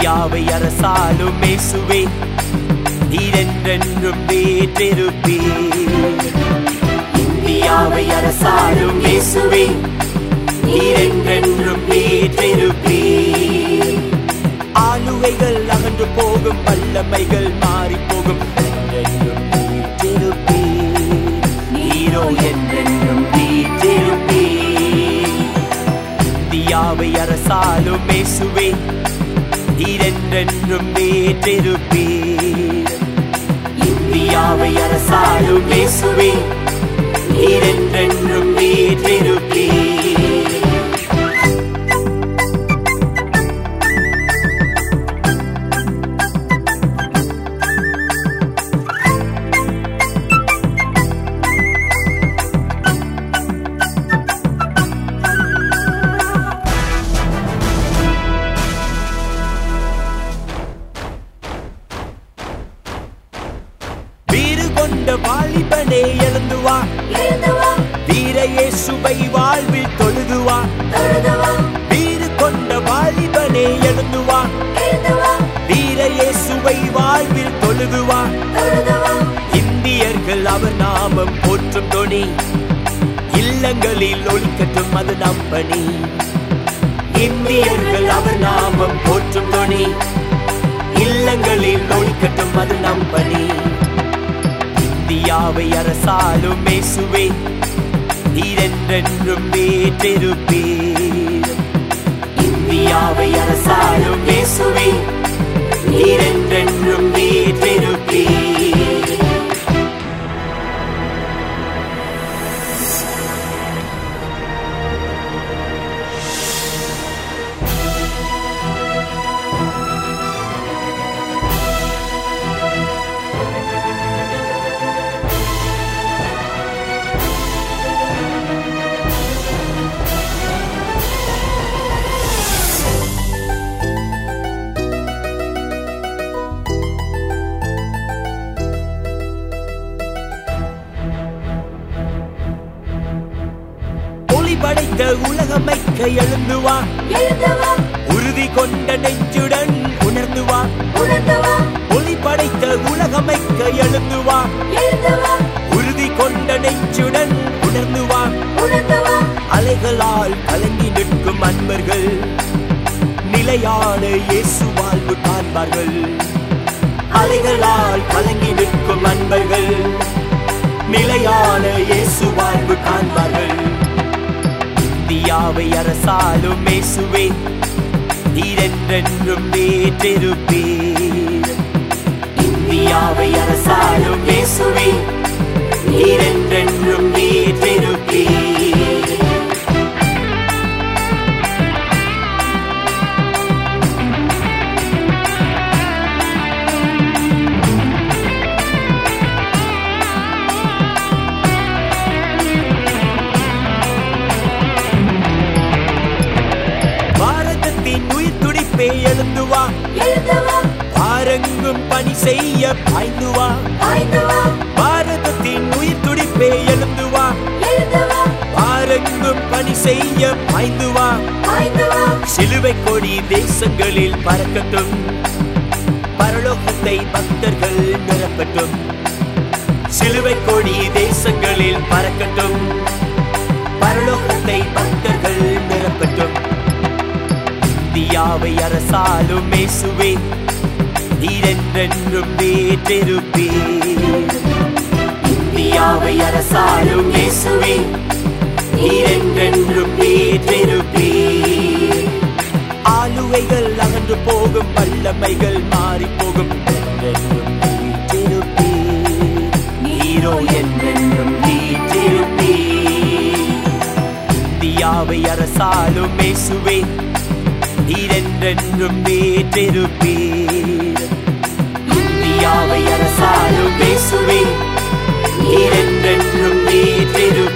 இந்தியாவை அரசாலும் மேசுவே நீரென்றென்றும் வேற்றிருப்பே இந்தியாவை அரசாலும் மேசுவே நீரென்றென்றும் வேற்றிருப்பே ஆளுகைகள் அகன்று போகும் வல்லமைகள் மாறி போகும் என்றென்றும் வீற்றிருப்பே நீரோ என்றென்றும் வீற்றிருப்பே இந்தியாவை அரசாலும் மேசுவே நீரென்றென்றும் வேற்றிருப்பீர் இந்தியாவை அரசாலும் மேசுவே நீரென்றென்றும் வேற்றிருப்பீர் வீறு கொண்ட வாலிபனே எழுந்து வா எழுதுவா வீர இயேசுவை வாழ்வில் தொழுது வா தொழுதுவா வீறு கொண்ட வாலிபனே எழுந்து வா எழுதுவா வீர இயேசுவை வாழ்வில் தொழுது வா தொழுதுவா இந்தியர்கள் அவர் நாமம் போற்றும் தொனி இல்லங்களில் ஒழிக்கட்டும் அது நம்பணி இந்தியர்கள் அவர் நாமம் போற்றும் தொனி இல்லங்களில் ஒழிக்கட்டும் அது நம்பணி இந்தியாவை அரசாலும் மேசுவே நீரென்றென்றும் வேற்றிருப்பீர் இந்தியாவை அரசாலும் மேசுவே நீரென்றென்றும் வேற்றிருப்பீர் ஒளி படைத்த உலகமைக்க எழுந்து வா எழுதுவா உறுதி கொண்ட நெஞ்சுடன் உணர்ந்து வா உணர்ந்துவா ஒளி படைத்த உலகமைக்க எழுந்து வா எழுதுவா உறுதி கொண்ட நெஞ்சுடன் உணர்ந்து வா உணர்ந்துவா அலைகளால் கலங்கி நிற்கும் அன்பர்கள் நிலையான இயேசு வாழ்வு காண்பார்கள் அலைகளால் கலங்கி நிற்கும் அன்பர்கள் நிலையான இயேசு வாழ்வு காண்பார்கள் இந்தியாவை அரசாலும் மேசுவே நீரென்றென்றும் வேற்றிருப்பீர் இந்தியாவை அரசாலும் மேசுவே நீரென்றென்றும் வேற்றிருப்பீர் பாரதத்தின் உயிர் துடிப்பே எழுந்து வா எழுதுவா பாரங்கும் பணி செய்ய பாய்ந்து வா ஆய்ந்துவா பாரதத்தின் உயிர் துடிப்பே எழுந்து வா எழுதுவா பாரங்கும் பணி செய்ய பாய்ந்து வா ஆய்ந்துவா சிலுவை கொடி தேசங்களில் பறக்கட்டும் பரலோகத்தை பக்தர்கள் நிரப்பட்டும் சிலுவை கொடி தேசங்களில் பறக்கட்டும் பரலோகத்தை பக்தர்கள் நிரப்பட்டும் இந்தியாவை அரசாலும் மேசுவே நீரென்றென்றும் வேற்றிருப்பீர் இந்தியாவை அரசாலும் மேசுவே நீரென்றென்றும் வேற்றிருப்பீர் ஆளுகைகள் அகன்று போகும் வல்லமைகள் மாறி போகும் என்றென்றும் வீற்றிருப்பீர் நீரோ என்றென்றும் வீற்றிருப்பீர் இந்தியாவை அரசாலும் மேசுவே நீரென்றென்றும் வேற்றிருப்பீர் இந்தியாவை அரசாலும் மேசுவே நீரென்றென்றும் வேற்றிருப்பீர்